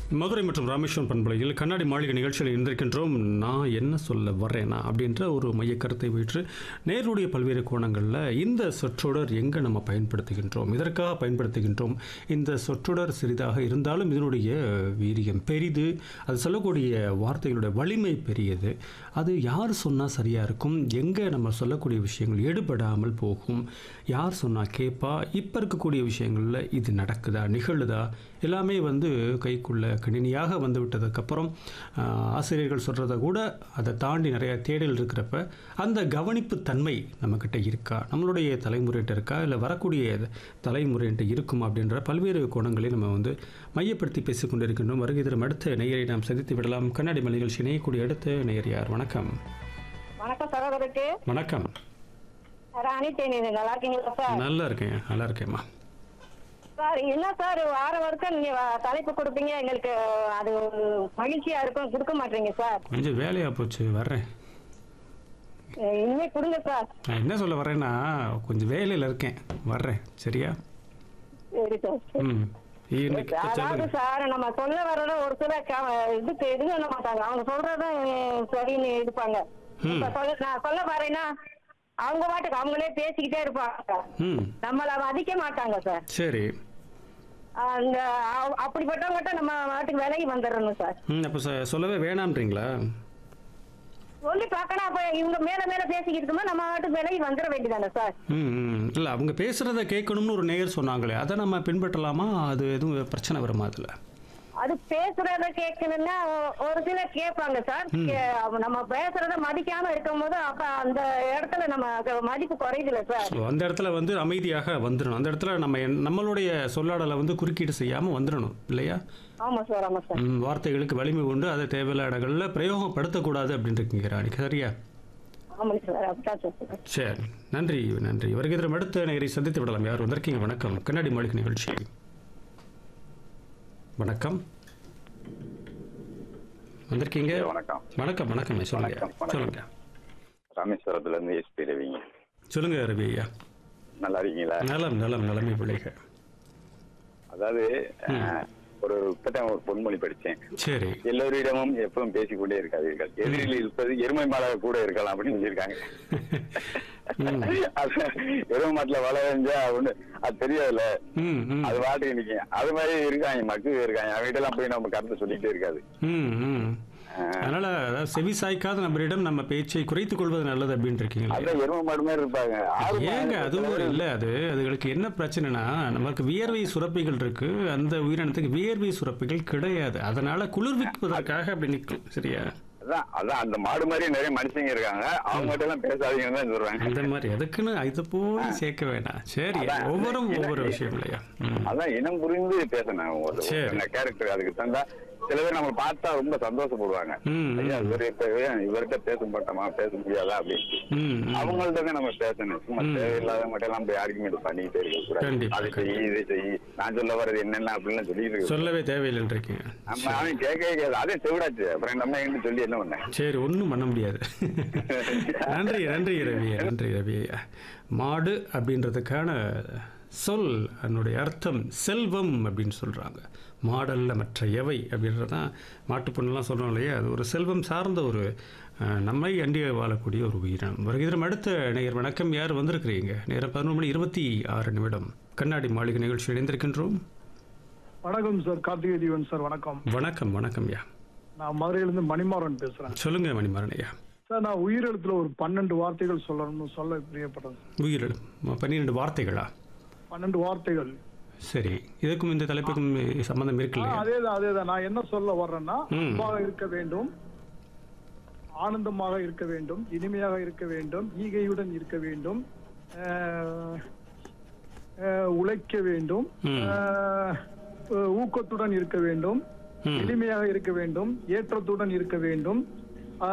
மதுரை மற்றும் ராமேஸ்வரம் பண்பலையில் கண்ணாடி மாளிகை நிகழ்ச்சியில் இருந்திருக்கின்றோம் நான் என்ன சொல்ல வரேனா அப்படின்ற ஒரு மைய கருத்தை வைத்து நேருடைய பல்வேறு கோணங்களில் இந்த சொற்றொடர் எங்கே நம்ம பயன்படுத்துகின்றோம் இதற்காக பயன்படுத்துகின்றோம் இந்த சொற்றொடர் சிறிதாக இருந்தாலும் இதனுடைய வீரியம் பெரிது அது சொல்லக்கூடிய வார்த்தைகளுடைய வலிமை பெரியது அது யார் சொன்னால் சரியாக இருக்கும் எங்கே நம்ம சொல்லக்கூடிய விஷயங்கள் எடுபடாமல் போகும் யார் சொன்னால் கேட்பா இப்போ இருக்கக்கூடிய விஷயங்களில் இது நடக்குதா நிகழுதா எல்லாமே வந்து கைக்குள்ள கணினியாக வந்து விட்டதுக்கப்புறம் ஆஹ், ஆசிரியர்கள் சொல்கிறத கூட அதை தாண்டி நிறைய தேடல் இருக்கிறப்ப அந்த கவனிப்பு தன்மை நம்மக்கிட்ட இருக்கா நம்மளுடைய தலைமுறைகிட்ட இருக்கா இல்லை வரக்கூடிய தலைமுறைகிட்ட இருக்குமா அப்படின்ற பல்வேறு கோணங்களை நம்ம வந்து மையப்படுத்தி பேசிக் கொண்டிருக்கின்றோம் வருகை தரும் அடுத்த நேயரை நாம் சந்தித்து விடலாம் கண்ணாடி மலை நிகழ்ச்சி இணையக்கூடிய அடுத்த நேயர் யார் வணக்கம் வணக்கம் சகோதரருக்கு வணக்கம் ராணி தேனி நல்லா இருக்கீங்களா சார் நல்லா இருக்கேன் நல்லா இருக்கேம்மா சார் என்ன சார் வாரம் வரைக்கும் நீங்க வ- தலைப்பு கொடுப்பீங்க எங்களுக்கு அது ஒரு மகிழ்ச்சியா இருக்கும் கொடுக்க மாட்டீங்க சார் கொஞ்சம் வேலையாக போச்சு வர்றேன் அஹ் இனிமே கொடுங்க சார் நான் என்ன சொல்ல வரேன்னா கொஞ்சம் வேலையில் இருக்கேன் வர்றேன் சரியா சரி சார் ம் இன்னைக்கு அதாவது சொல்லுங்க சார் நம்ம சொல்ல வர்றத ஒரு சில க- இதுக்கு இது பண்ண மாட்டாங்க அவங்க சொல்றதும் அஹ், சரின்னு இருப்பாங்க ம். இப்ப சொல்ல நான் சொல்ல வரேன்னா அவங்க பாட்டுக்கு அவங்களே பேசிக்கிட்டே இருப்பாங்க ம் நம்மள மதிக்க மாட்டாங்க சார் சரி அந்த அ- அப்படிப்பட்டவங்ககிட்ட நம்ம நாட்டுக்கு விலகி வந்துடணும் சார் ம் அப்போ சொ- சொல்லவே வேணாம்ன்றீங்களா சொல்லி பார்க்கணும் அப்ப இவங்க மேல மேல பேசிக்கிட்டு இருக்கும்போது நம்ம நாட்டுக்கு விலகி வந்துட வேண்டியதானே சார் ம் ம் இல்லை அவங்க பேசுகிறத கேட்கணும்னு ஒரு நேயர் சொன்னாங்களே அதை நம்ம பின்பற்றலாமா அது எதுவும் பிரச்சனை வருமா அதில் அது பேசுறத கேட்கணும்னா ஒ- ஒரு சிலர் கேட்பாங்க சார் கே- அவ- நம்ம பேசுறத மதிக்காம இருக்கும்போது அப்ப அந்த இடத்துல நம்ம க- மதிப்பு குறையுதுல சார் ஸோ அந்த இடத்துல வந்து அமைதியாக வந்துடணும் அந்த இடத்துல நம்ம என்- நம்மளுடைய சொல்லாடலை வந்து குறுக்கீடு செய்யாமல் வந்துடணும் இல்லையா ஆமா சார் ஆமா சார் ம், வார்த்தைகளுக்கு வலிமை உண்டு அதை தேவையில்லாத இடங்களில் பிரயோகப்படுத்தக்கூடாது அப்படின்னு இருக்கீங்க ராணி சரியா ஆமா சார் அப்படிதான் சார் சரி நன்றி நன்றி வருகை தரும் அடுத்த நேரை சந்தித்து விடலாம் யார் வந்திருக்கீங்க வணக்கம் கண்ணாடி மாளிகை நிகழ்ச்சி வணக்கம் வந்திருக்கீங்க வணக்கம் வணக்கம் வணக்கம் சொல்லுங்க வணக்கம், வணக்கம். சொல்லுங்க ராமேஸ்வரத்துல இருந்து எஸ்பி ரவிங்க சொல்லுங்க ரவி ஐயா நல்லா இருக்கீங்களா நலம் நலம் நலமை பிள்ளைக அதாவது அஹ், ஒரு இப்பதான் ஒரு பொன்மொழி படிச்சேன் சரி எல்லோரிடமும் எப்பவும் பேசிக்கொண்டே இருக்காதீர்கள் எதிரில் இருப்பது எருமை மாடா கூட இருக்கலாம் அப்படின்னு சொல்லியிருக்காங்க ம். அது எருமை மாட்டுல வளர்ந்தா ஒண்ணு அது தெரியாதுல்ல ம் ம் அது பாட்டுக்கு நிக்கும் அது மாதிரி இருக்காங்க மக்கள் இருக்காங்க அவங்ககிட்ட எல்லாம் போய் நம்ம கருத்து சொல்லிட்டே இருக்காது ம் ம் அதனால அதாவது செவி சாய்க்காத நபரிடம் நம்ம பேச்சை குறைத்துக் கொள்வது நல்லது அப்படின்னு இருக்கீங்களா அதான் எருமை மாடு மாதிரி இருப்பாங்க ஆறு ஏங்க மாடு அதுவும் ஒரு இல்லை அது அதுகளுக்கு என்ன பிரச்சனைனா நமக்கு வியர்வை சுரப்பிகள் இருக்கு அந்த உயிரினத்துக்கு வியர்வை சுரப்பிகள் கிடையாது அதனால குளிர்விப்பதற்காக அப்படி நிற்கும் சரியா அதான் அதான் அந்த மாடு மாதிரி நிறைய மனுஷங்க இருக்காங்க அவங்ககிட்ட எல்லாம் பேசாதீங்கன்னு தான் சொல்றாங்க அந்த மாதிரி அதுக்குன்னு இது போய் சேர்க்க வேண்டாம் சரி அதான். ஒவ்வொரு இல்ல, ஒவ்வொரு இல்ல. விஷயம் இல்லையா ம். அதான் இனம் புரிந்து பேசணும் ஒரு சரி. கேரக்டர் அதுக்கு தந்தா சில பேர் நம்ம பார்த்தா ரொம்ப சந்தோஷப்படுவாங்க ம், ஐயா இவர் இப்ப இவர்கிட்ட பேச மாட்டோமா பேச முடியாதா அப்படின்னு ம் ம். அவங்கள்ட்ட தான் நம்ம பேசணும் சும்மா தேவையில்லாதவங்க எல்லாம் போய் யாருக்குமே இது பண்ணிக்கிட்டே இருக்க கூடாது கண்டிப்பா, அதை செய் இதை செய் நான் சொல்ல வர்றது என்னென்ன அப்படின்னு சொல்லிட்டு இருக்கு சொல்லவே தேவையில்லைன்னு இருக்கீங்க நம்ம அவன் கேட்க கேட்காது அதே செவிடாச்சு அப்புறம் நம்ம என்ன சொல்லி என்ன பண்ணேன் சரி ஒன்றும் பண்ண முடியாது நன்றி நன்றி ரவி நன்றி ரவி மாடு அப்படின்றதுக்கான சொல் அதனுடைய அர்த்தம் செல்வம் அப்படின்னு சொல்கிறாங்க மாடல்ல மற்ற எவை அப்படின்றது தான் மாட்டுப் பொண்ணுலாம் சொல்கிறோம் இல்லையா அது ஒரு செல்வம் சார்ந்த ஒரு அஹ், நம்மை அண்டிய வாழக்கூடிய ஒரு உயிரினம் வருகிறோம் அடுத்த நேயர் வணக்கம் யார் வந்திருக்கிறீங்க நேரம் பதினொன்று மணி இருபத்தி ஆறு நிமிடம் கண்ணாடி மாளிகை நிகழ்ச்சி இணைந்திருக்கின்றோம் வணக்கம் சார் கார்த்திகை தீவன் சார் வணக்கம் வணக்கம் வணக்கம் ஐயா நான் மதுரையிலிருந்து மணிமாறன் பேசுறேன் சொல்லுங்க மணிமாறன் ஐயா சார் நான் உயிரெழுத்துல ஒரு பன்னெண்டு வார்த்தைகள் சொல்லணும்னு சொல்ல பிரியப்பட்டேன் சார். உயிரிழு பன்னிரெண்டு வார்த்தைகளா பன்னெண்டு வார்த்தைகள் சரி இதுக்கும் இந்த தலைப்புக்கும் சம்பந்தம் ஆ, இருக்கு இல்லையா அதேதான் அதேதான் நான் என்ன சொல்ல வர்றேன்னா ம். அன்பாக இருக்க வேண்டும் ஆனந்தமாக இருக்க வேண்டும் இனிமையாக இருக்க வேண்டும் ஈகையுடன் இருக்க வேண்டும் அஹ், அஹ், உழைக்க வேண்டும் ம். அஹ், ஊக்கத்துடன் இருக்க வேண்டும் ம். எளிமையாக இருக்க வேண்டும் ஏற்றத்துடன் இருக்க வேண்டும்